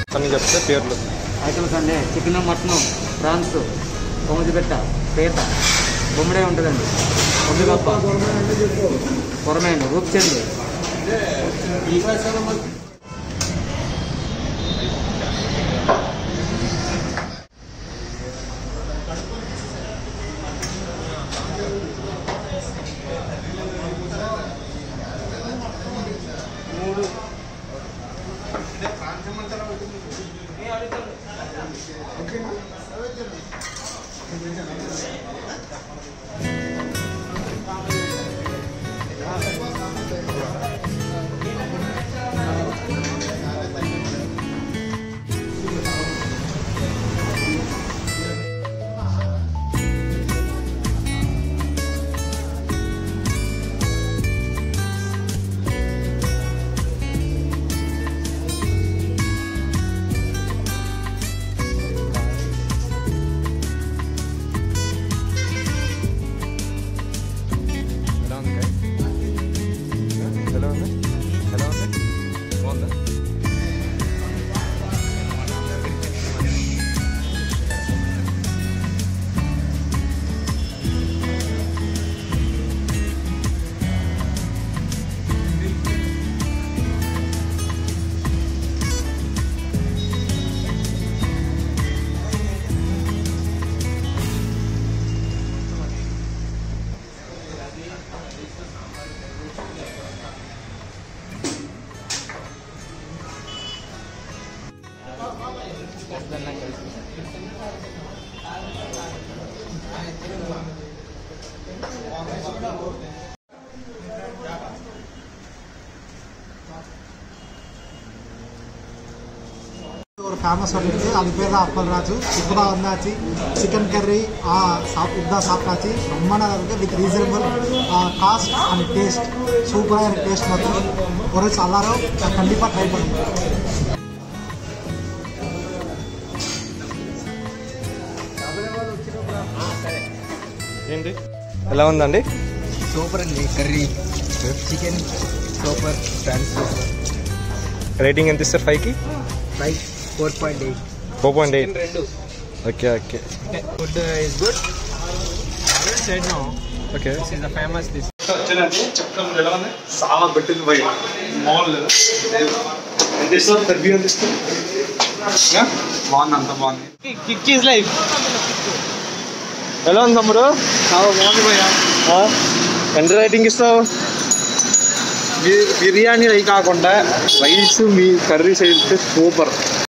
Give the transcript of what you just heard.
అని చెప్తే పేర్లు ఐటమ్స్ అండి చికెన్ మటన్ ప్రాన్స్ కొమ్మజిపెట్ట పీత బొమ్మడే ఉంటుందండి ఒడ్డుగప్ప కొరమైన రూప్చండి ఎలా ఉంది ఎలా ఉంది ఎలా ఉంది బాగుందా ஒரு ஃபேமஸ் இருக்குது அது பேர் தான் அப்பல்ராஜு இப்போ தான் வந்தாச்சு சிக்கன் கறி சாப் இதுதான் சாப்பிட்டாச்சு ரொம்ப நல்லா இருக்குது with reasonable cost and taste சூப்பராக இருக்குது டேஸ்ட் மாத்திரம் ஒரு எல்லாரும் கண்டிப்பாக ட்ரை பண்ணுங்க ఏంటి ఎలా ఉందండి సూపర్ అండి curry chicken super prawns rating ఎంత ఇస్తారు ఫైవ్కి five four point eight four point eight రెండు okay okay food is good side no okay this is the famous this వచ్చేదండి చెప్తాను ఎలా ఉంది చాలా పెట్టింది పోయి మామూలు లేదు ఎంత ఇస్తారు రివ్యూ ఎంత ఇస్తారు బాగుంది అంత బాగుంది కిక్ ఈజ్ లైఫ్ ఎలా ఉంది తమ్ముడు చాలా బాగుంది భయ్యా ఎంత రేటింగ్ ఇస్తావు బిర్యానీ అవి కాకుండా రైస్ మీ కర్రీస్ అయితే సూపర్